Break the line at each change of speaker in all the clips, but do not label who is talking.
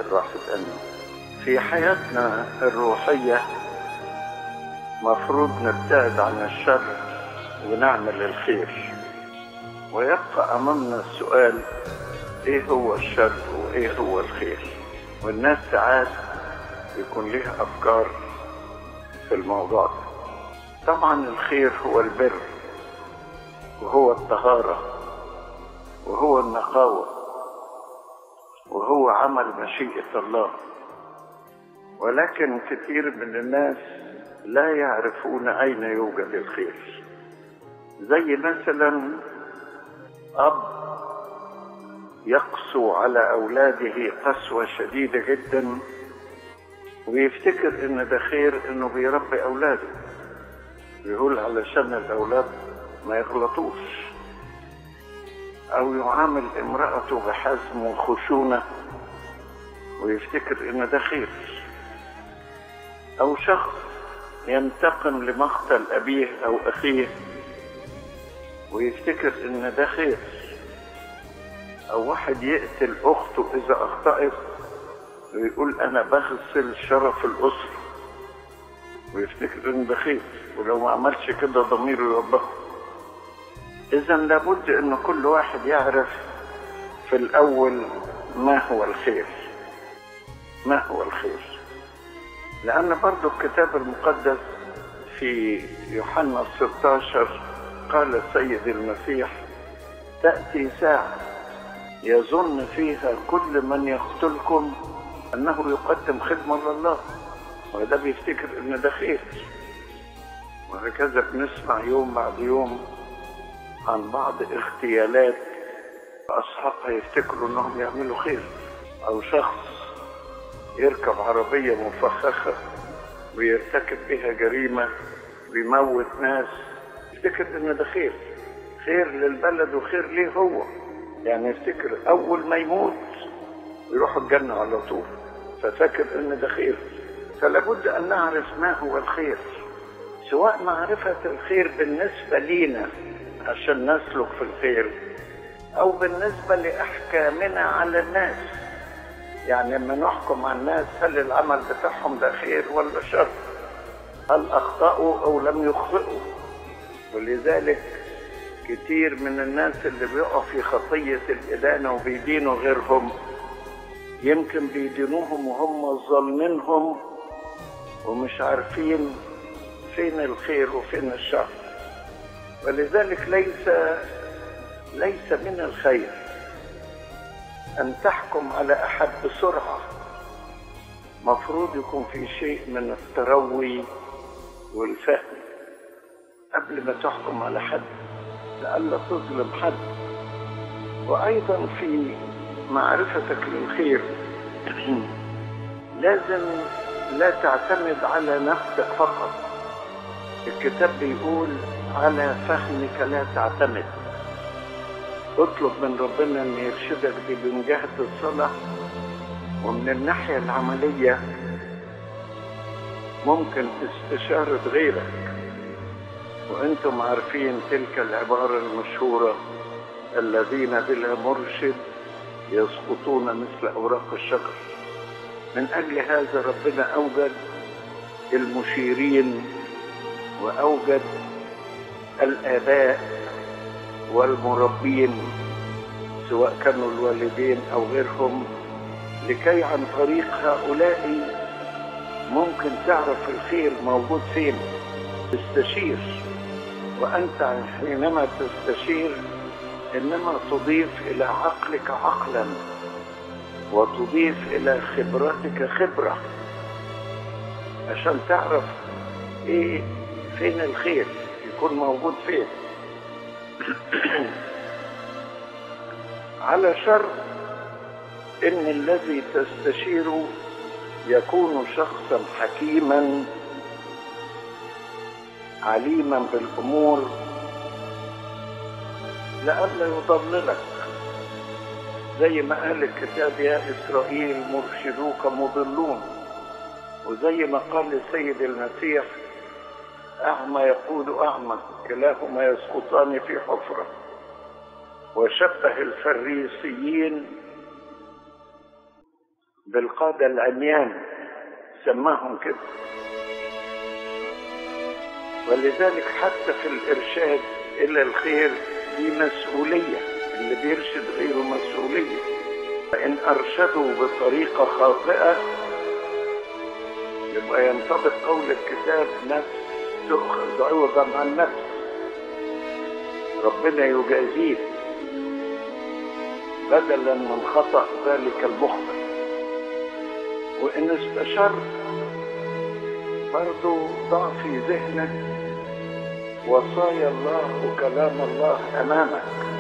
الرافضين في حياتنا الروحية مفروض نبتعد عن الشر ونعمل الخير ويبقى أمامنا السؤال إيه هو الشر وإيه هو الخير والناس ساعات يكون لها أفكار في الموضوع ده طبعا الخير هو البر وهو الطهارة وهو النقاوة وهو عمل مشيئة الله ولكن كثير من الناس لا يعرفون أين يوجد الخير زي مثلا أب يقسو على أولاده قسوة شديدة جدا ويفتكر إن ده خير إنه بيربي أولاده يقول علشان الأولاد ما يغلطوش أو يعامل امرأته بحزم وخشونة ويفتكر إن ده خير أو شخص ينتقم لمقتل أبيه أو أخيه ويفتكر إن ده خير أو واحد يقتل أخته إذا أخطأت ويقول أنا بغسل شرف الأسرة ويفتكر إن ده خير ولو ما عملش كده ضميره يوبخه إذا لابد إن كل واحد يعرف في الأول ما هو الخير ما هو الخير لأن برضو الكتاب المقدس في يوحنا 16 قال السيد المسيح تأتي ساعة يظن فيها كل من يقتلكم أنه يقدم خدمة لله وده بيفتكر إن ده خير وهكذا بنسمع يوم بعد يوم عن بعض اغتيالات أصحابها يفتكروا إنهم يعملوا خير أو شخص يركب عربية مفخخة ويرتكب بها جريمة ويموت ناس يفتكر إن ده خير خير للبلد وخير ليه هو يعني يفتكر أول ما يموت يروح الجنة على طول ففاكر إن ده خير فلابد أن نعرف ما هو الخير سواء معرفة الخير بالنسبة لينا عشان نسلك في الخير أو بالنسبة لأحكامنا على الناس يعني لما نحكم على الناس هل العمل بتاعهم ده خير ولا شر هل أخطأوا أو لم يخطئوا ولذلك كتير من الناس اللي بيقعوا في خطية الإدانة وبيدينوا غيرهم يمكن بيدينوهم وهم ظالمينهم ومش عارفين فين الخير وفين الشر ولذلك ليس ليس من الخير أن تحكم على أحد بسرعة مفروض يكون في شيء من التروي والفهم قبل ما تحكم على حد لئلا تظلم حد وأيضا في معرفتك للخير لازم لا تعتمد على نفسك فقط الكتاب بيقول على فهمك لا تعتمد اطلب من ربنا ان يرشدك دي من جهة الصلاة ومن الناحية العملية ممكن استشارة غيرك وانتم عارفين تلك العبارة المشهورة الذين بلا مرشد يسقطون مثل اوراق الشجر من اجل هذا ربنا اوجد المشيرين واوجد الاباء والمربين سواء كانوا الوالدين او غيرهم لكي عن طريق هؤلاء ممكن تعرف الخير موجود فين تستشير وانت حينما تستشير انما تضيف الى عقلك عقلا وتضيف الى خبرتك خبره عشان تعرف ايه فين الخير يكون موجود فين على شرط ان الذي تستشير يكون شخصا حكيما عليما بالامور لئلا يضللك زي ما قال الكتاب يا اسرائيل مرشدوك مضلون وزي ما قال السيد المسيح أعمى يقول أعمى كلاهما يسقطان في حفرة وشبه الفريسيين بالقادة العميان سماهم كده ولذلك حتى في الإرشاد إلى الخير دي مسؤولية اللي بيرشد غيره مسؤولية فإن أرشدوا بطريقة خاطئة يبقى ينطبق قول الكتاب نفس تؤخذ عوضا عن نفس ربنا يجازيه بدلا من خطأ ذلك المخطئ وإن استشر برضو ضع في ذهنك وصايا الله وكلام الله أمامك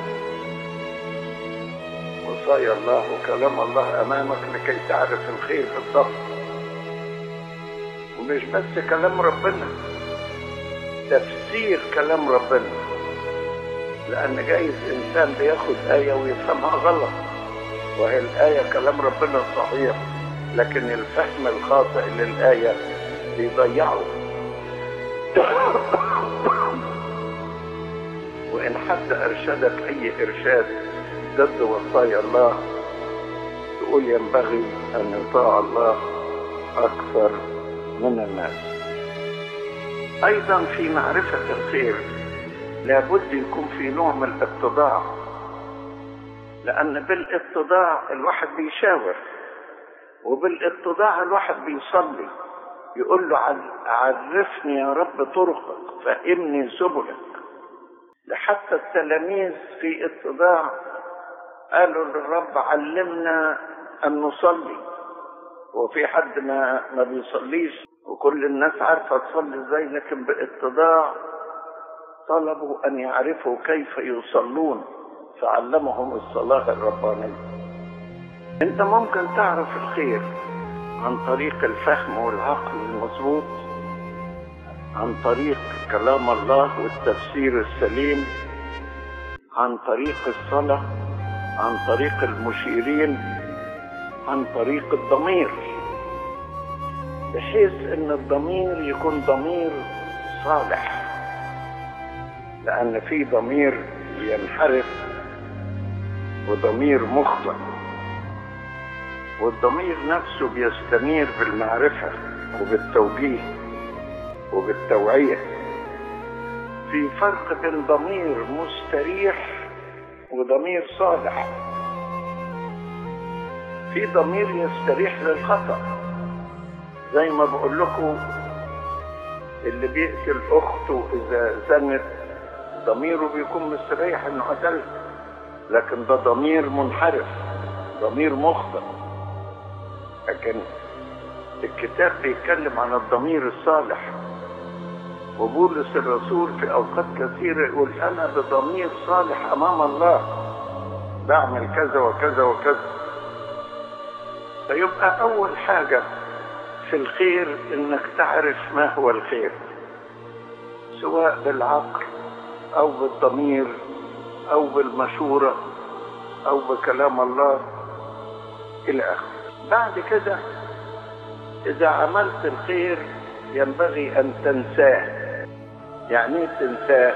وصايا الله وكلام الله أمامك لكي تعرف الخير بالضبط ومش بس كلام ربنا تفسير كلام ربنا لأن جايز إنسان بياخد آية ويفهمها غلط وهي الآية كلام ربنا صحيح لكن الفهم الخاطئ للآية بيضيعه وإن حتى أرشدك أي إرشاد ضد وصايا الله تقول ينبغي أن يطاع الله أكثر من الناس أيضا في معرفة الخير لابد يكون في نوع من الاتضاع لأن بالاتضاع الواحد بيشاور وبالاتضاع الواحد بيصلي يقول له عرفني يا رب طرقك فهمني سبلك لحتى التلاميذ في اتضاع قالوا للرب علمنا أن نصلي وفي حد ما ما بيصليش وكل الناس عارفة تصلي ازاي لكن باتضاع طلبوا أن يعرفوا كيف يصلون فعلمهم الصلاة الربانية أنت ممكن تعرف الخير عن طريق الفهم والعقل المظبوط عن طريق كلام الله والتفسير السليم عن طريق الصلاة عن طريق المشيرين عن طريق الضمير بحيث ان الضمير يكون ضمير صالح لان في ضمير ينحرف وضمير مخطئ والضمير نفسه بيستنير بالمعرفة وبالتوجيه وبالتوعية في فرق بين ضمير مستريح وضمير صالح في ضمير يستريح للخطأ زي ما بقول لكم اللي بيقتل اخته اذا زنت ضميره بيكون مستريح انه قتلها لكن ده ضمير منحرف ضمير مخطئ لكن الكتاب بيتكلم عن الضمير الصالح وبولس الرسول في اوقات كثيره يقول انا بضمير صالح امام الله بعمل كذا وكذا وكذا فيبقى اول حاجه في الخير انك تعرف ما هو الخير سواء بالعقل او بالضمير او بالمشورة او بكلام الله الى اخره بعد كده اذا عملت الخير ينبغي ان تنساه يعني ايه تنساه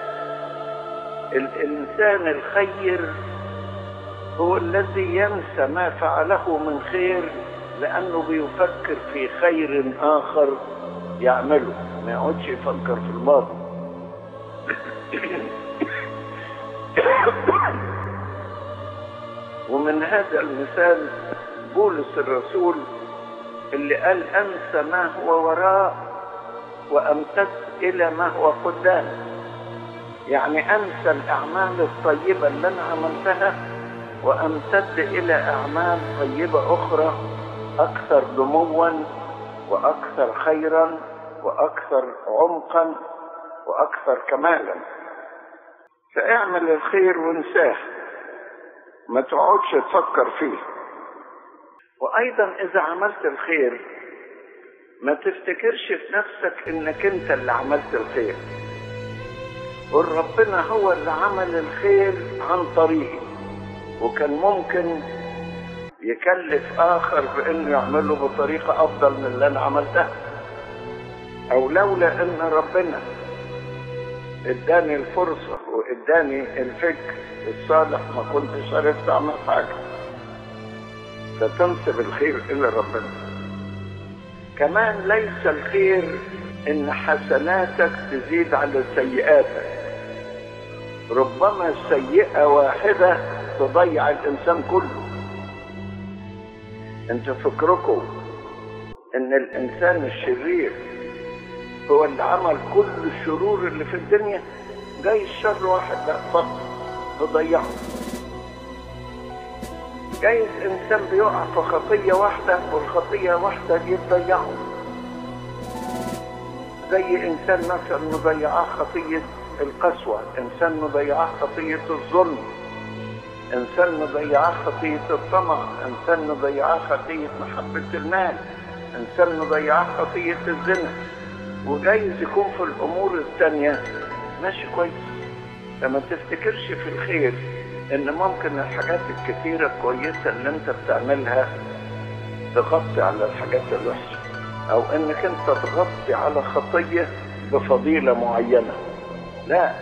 الانسان الخير هو الذي ينسى ما فعله من خير لأنه بيفكر في خير آخر يعمله ما يقعدش يفكر في الماضي ومن هذا المثال بولس الرسول اللي قال أنسى ما هو وراء وأمتد إلى ما هو قدام يعني أنسى الأعمال الطيبة اللي أنا عملتها وأمتد إلى أعمال طيبة أخرى أكثر نموا وأكثر خيرا وأكثر عمقا وأكثر كمالا فاعمل الخير وانساه ما تقعدش تفكر فيه وأيضا إذا عملت الخير ما تفتكرش في نفسك إنك أنت اللي عملت الخير قل ربنا هو اللي عمل الخير عن طريقي وكان ممكن يكلف اخر بانه يعمله بطريقه افضل من اللي انا عملتها او لولا ان ربنا اداني الفرصه واداني الفكر الصالح ما كنتش عرفت اعمل حاجه فتنسب الخير الى ربنا كمان ليس الخير ان حسناتك تزيد على سيئاتك ربما سيئة واحدة تضيع الانسان كله انت فكركم ان الانسان الشرير هو اللي عمل كل الشرور اللي في الدنيا جاي الشر واحد لا فقط تضيعه جايز انسان بيقع في خطية واحدة والخطية واحدة دي تضيعه زي انسان مثلا مضيعاه خطية القسوة انسان مضيعاه خطية الظلم انسان مضيعاه خطية الطمع انسان مضيعاه خطية محبة المال انسان مضيعاه خطية الزنا وجايز يكون في الامور التانية ماشي كويس فما تفتكرش في الخير ان ممكن الحاجات الكثيرة الكويسة اللي انت بتعملها تغطي على الحاجات الوحشة او انك انت تغطي على خطية بفضيلة معينة لا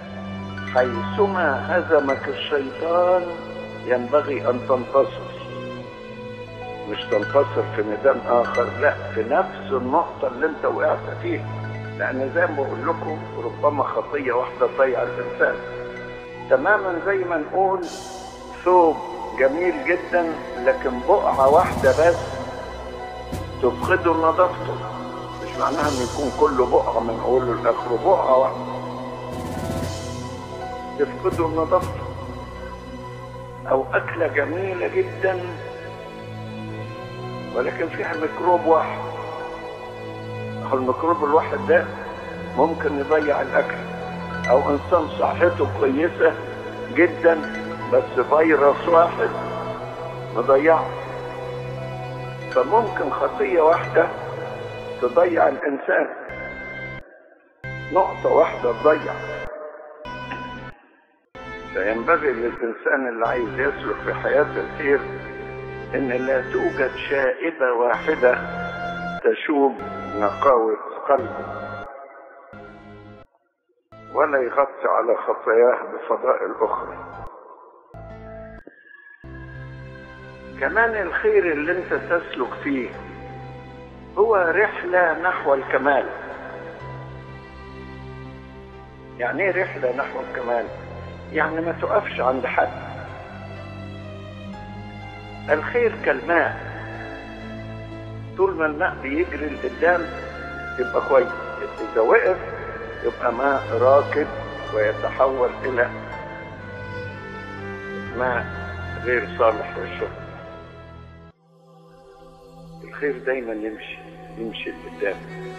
حيثما هزمك الشيطان ينبغي ان تنتصر مش تنتصر في ميدان اخر لا في نفس النقطة اللي انت وقعت فيها لان زي ما بقول لكم ربما خطية واحدة تضيع الانسان تماما زي ما نقول ثوب جميل جدا لكن بقعة واحدة بس تفقده نظافته مش معناها انه يكون كله بقعة من اوله لاخره بقعة واحدة تفقده نظافته او اكلة جميلة جدا ولكن فيها ميكروب واحد هو الميكروب الواحد ده ممكن يضيع الاكل او انسان صحته كويسة جدا بس فيروس واحد مضيعه فممكن خطية واحدة تضيع الانسان نقطة واحدة تضيع فينبغي للانسان اللي عايز يسلك في حياة الخير ان لا توجد شائبة واحدة تشوب نقاوة قلبه ولا يغطي على خطاياه بفضائل اخرى كمان الخير اللي انت تسلك فيه هو رحلة نحو الكمال يعني ايه رحلة نحو الكمال يعني ما تقفش عند حد الخير كالماء طول ما الماء بيجري لقدام يبقى كويس اذا وقف يبقى ماء راكد ويتحول الى ماء غير صالح للشرب الخير دايما يمشي يمشي لقدام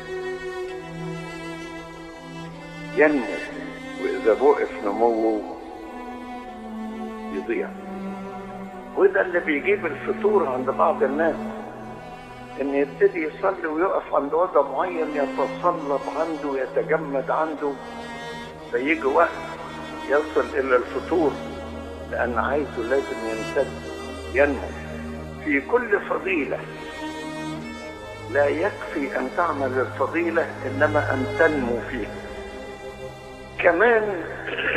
ينمو واذا وقف نموه يضيع وده اللي بيجيب الفتور عند بعض الناس ان يبتدي يصلي ويقف عند وضع معين يتصلب عنده يتجمد عنده فيجي وقت يصل الى الفتور لان عايزه لازم يمتد ينمو في كل فضيله لا يكفي ان تعمل الفضيله انما ان تنمو فيها كمان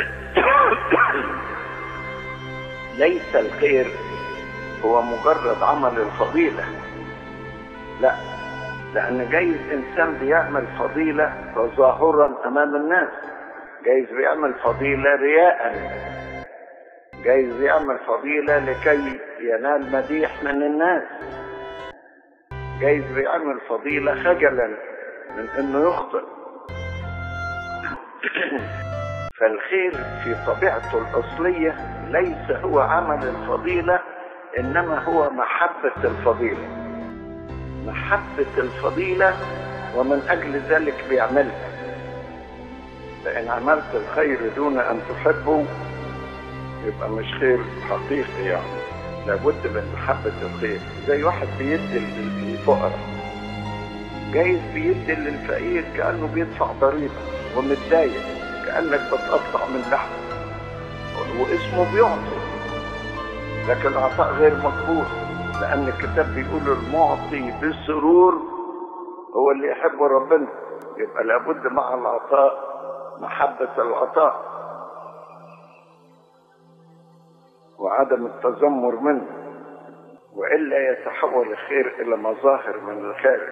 ليس الخير هو مجرد عمل الفضيله لا لان جايز انسان بيعمل فضيله تظاهرا امام الناس جايز بيعمل فضيله رياء جايز يعمل فضيله لكي ينال مديح من الناس جايز بيعمل فضيله خجلا من انه يخطئ فالخير في طبيعته الاصليه ليس هو عمل الفضيله انما هو محبه الفضيله محبه الفضيله ومن اجل ذلك بيعملها فان عملت الخير دون ان تحبه يبقى مش خير حقيقي يعني لابد من محبة الخير زي واحد بيدي للفقراء جايز بيدي للفقير كأنه بيدفع ضريبة ومتضايق كأنك بتقطع من لحمه واسمه بيعطي لكن العطاء غير مقبول لأن الكتاب بيقول المعطي بسرور هو اللي يحب ربنا يبقى لابد مع العطاء محبة العطاء وعدم التذمر منه وإلا يتحول الخير إلى مظاهر من الخارج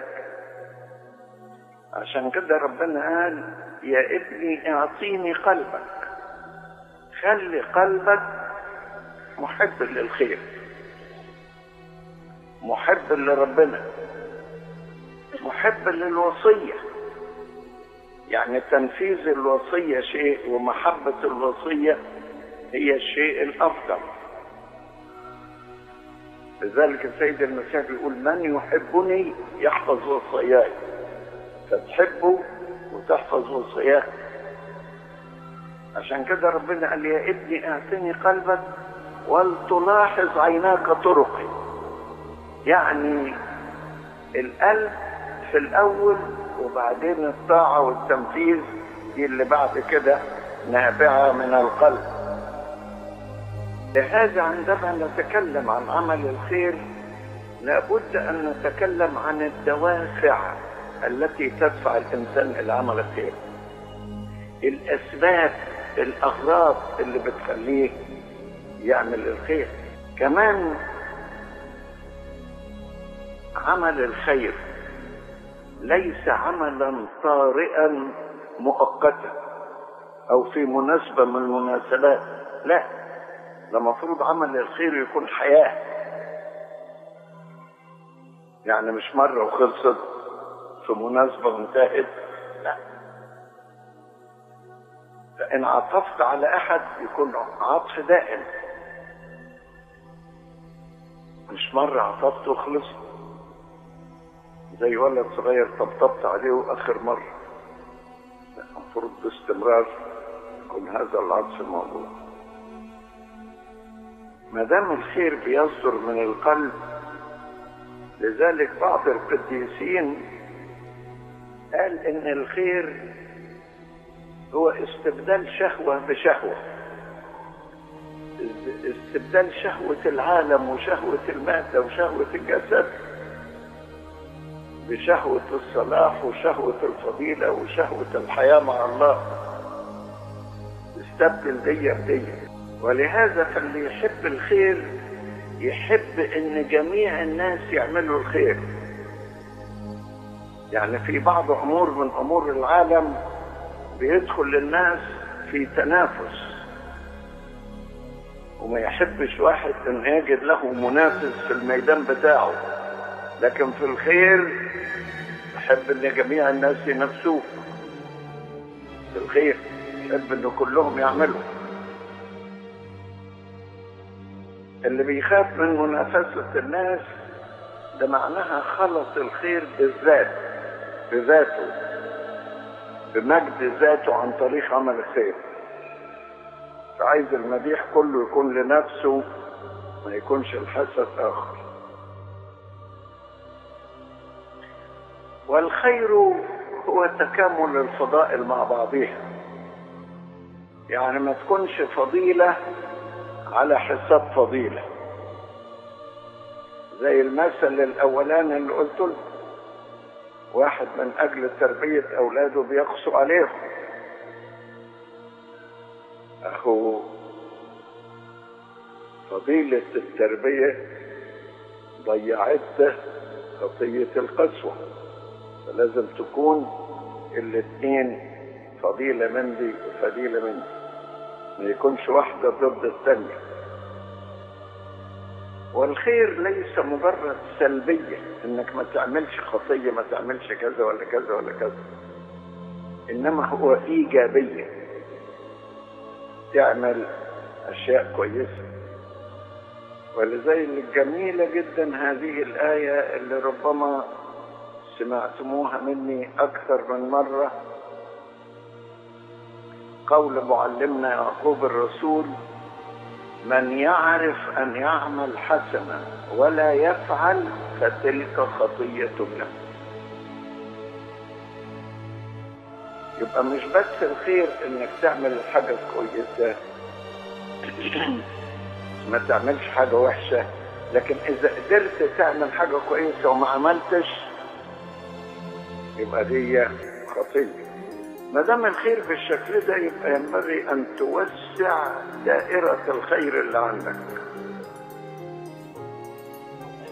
عشان كده ربنا قال يا ابني اعطيني قلبك خلي قلبك محب للخير محب لربنا محب للوصية يعني تنفيذ الوصية شيء ومحبة الوصية هي الشيء الأفضل لذلك السيد المسيح بيقول من يحبني يحفظ وصاياي فتحبه وتحفظ وصاياه عشان كده ربنا قال يا ابني اعطني قلبك ولتلاحظ عيناك طرقي يعني القلب في الاول وبعدين الطاعة والتنفيذ دي اللي بعد كده نابعة من القلب لهذا عندما نتكلم عن عمل الخير لابد ان نتكلم عن الدوافع التي تدفع الانسان الى عمل الخير الاسباب الاغراض اللي بتخليه يعمل الخير كمان عمل الخير ليس عملا طارئا مؤقتا او في مناسبة من المناسبات لا ده المفروض عمل الخير يكون حياة يعني مش مرة وخلصت في مناسبة وانتهت لا فإن عطفت على أحد يكون عطف دائم مش مرة عطفت وخلصت زي ولد صغير طبطبت عليه آخر مرة المفروض باستمرار يكون هذا العطف موجود ما دام الخير بيصدر من القلب لذلك بعض القديسين قال ان الخير هو استبدال شهوة بشهوة استبدال شهوة العالم وشهوة المادة وشهوة الجسد بشهوة الصلاح وشهوة الفضيلة وشهوة الحياة مع الله استبدل دي بدي ولهذا فاللي يحب الخير يحب ان جميع الناس يعملوا الخير يعني في بعض امور من امور العالم بيدخل الناس في تنافس وما يحبش واحد ان يجد له منافس في الميدان بتاعه لكن في الخير يحب ان جميع الناس ينافسوه في الخير يحب ان كلهم يعملوا اللي بيخاف من منافسة الناس ده معناها خلط الخير بالذات بذاته بمجد ذاته عن طريق عمل الخير فعايز المديح كله يكون لنفسه ما يكونش الحسد آخر والخير هو تكامل الفضائل مع بعضها يعني ما تكونش فضيلة على حساب فضيلة زي المثل الأولاني اللي قلت له واحد من أجل تربية أولاده بيقسو عليهم أخو فضيلة التربية ضيعت خطية القسوة فلازم تكون الاثنين فضيلة من دي وفضيلة من دي ما يكونش واحدة ضد الثانية والخير ليس مجرد سلبية انك ما تعملش خطية ما تعملش كذا ولا كذا ولا كذا انما هو ايجابية تعمل اشياء كويسة ولذلك جميلة جدا هذه الآية اللي ربما سمعتموها مني أكثر من مرة قول معلمنا يعقوب الرسول من يعرف أن يعمل حسنا ولا يفعل فتلك خطية له يبقى مش بس الخير انك تعمل حاجة كويسة ما تعملش حاجة وحشة لكن اذا قدرت تعمل حاجة كويسة وما عملتش يبقى دي خطية ما دام الخير بالشكل ده يبقى ينبغي ان توسع دائرة الخير اللي عندك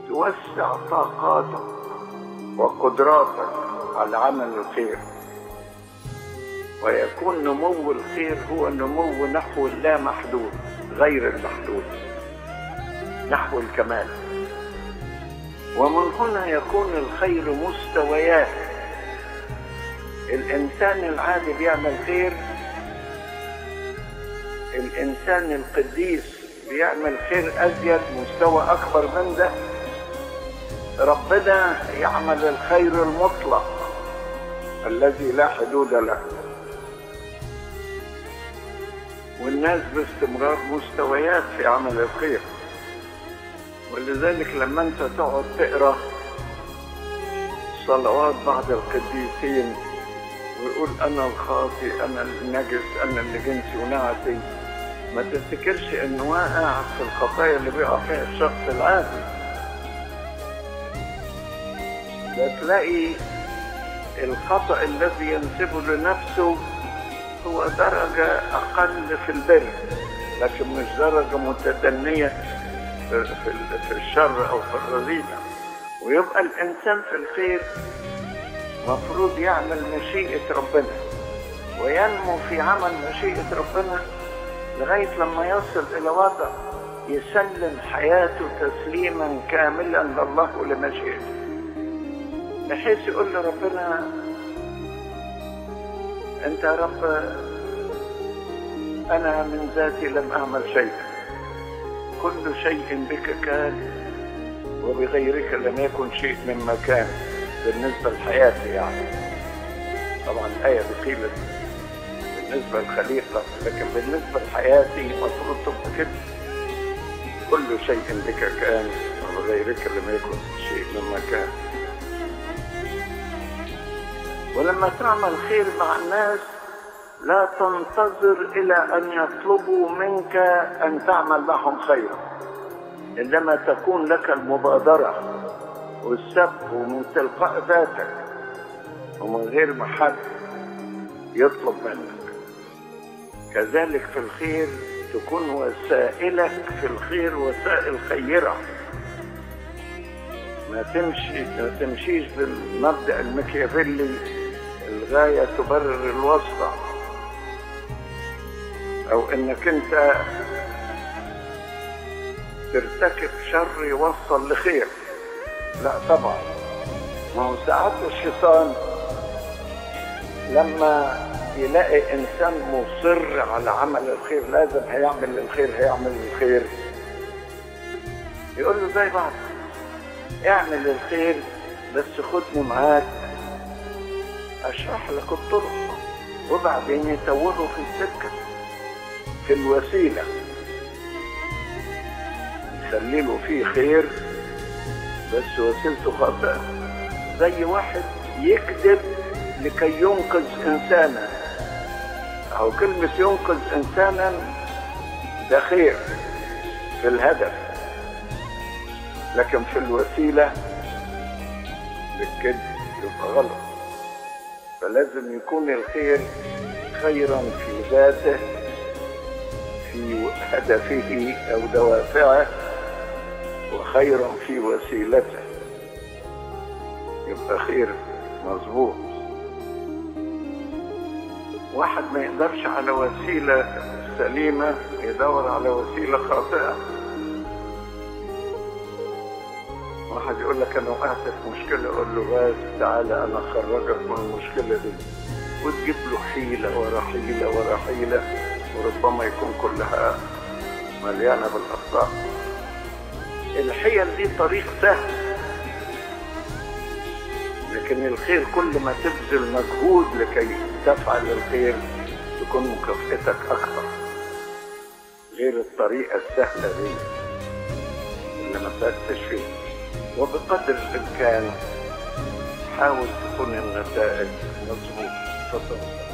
توسع طاقاتك وقدراتك على عمل الخير ويكون نمو الخير هو نمو نحو اللا محدود غير المحدود نحو الكمال ومن هنا يكون الخير مستويات الانسان العادي بيعمل خير الانسان القديس بيعمل خير ازيد مستوى اكبر من ده ربنا يعمل الخير المطلق الذي لا حدود له والناس باستمرار مستويات في عمل الخير ولذلك لما انت تقعد تقرا صلوات بعض القديسين ويقول انا الخاطي انا النجس انا اللي جنسي ونعتي ما تفتكرش انه واقع في الخطايا اللي بيقع فيها الشخص العادي ده تلاقي الخطأ الذي ينسبه لنفسه هو درجة أقل في البر لكن مش درجة متدنية في, في, في الشر أو في الرذيلة ويبقى الإنسان في الخير مفروض يعمل مشيئة ربنا وينمو في عمل مشيئة ربنا لغاية لما يصل إلى وضع يسلم حياته تسليما كاملا لله ولمشيئته بحيث يقول لربنا انت يا رب انا من ذاتي لم اعمل شيئا كل شيء بك كان وبغيرك لم يكن شيء مما كان بالنسبة لحياتي يعني طبعا الآية بقيلة بالنسبة للخليقة لكن بالنسبة لحياتي المفروض تبقى كده كل شيء بك كان وبغيرك لم يكن شيء مما كان ولما تعمل خير مع الناس لا تنتظر الى ان يطلبوا منك ان تعمل معهم خيرا انما تكون لك المبادره والسبق ومن تلقاء ذاتك ومن غير ما حد يطلب منك كذلك في الخير تكون وسائلك في الخير وسائل خيره ما تمشي ما تمشيش بالمبدا المكيافيلي الغايه تبرر الوسطى او انك انت ترتكب شر يوصل لخير لا طبعا ما هو ساعات الشيطان لما يلاقي انسان مصر على عمل الخير لازم هيعمل الخير هيعمل الخير يقول له زي بعض اعمل الخير بس خدني معاك اشرح لك الطرق وبعدين يتوهوا في السكة في الوسيلة يخلي له فيه خير بس وسيلته خاطئة زي واحد يكذب لكي ينقذ انسانا او كلمة ينقذ انسانا ده خير في الهدف لكن في الوسيلة بالكذب يبقى غلط فلازم يكون الخير خيرا في ذاته في هدفه او دوافعه وخيرا في وسيلته يبقى خير مظبوط واحد ما يقدرش على وسيلة سليمة يدور على وسيلة خاطئة واحد يقول لك انا وقعت في مشكلة اقول له بس تعالى انا اخرجك من المشكلة دي وتجيب له حيلة ورا حيلة ورا حيلة وربما يكون كلها مليانة بالاخطاء الحيل دي طريق سهل لكن الخير كل ما تبذل مجهود لكي تفعل الخير تكون مكافئتك اكثر غير الطريقة السهلة دي اللي ما تعبتش فيها وبقدر الامكان حاول تكون النتائج مظبوطة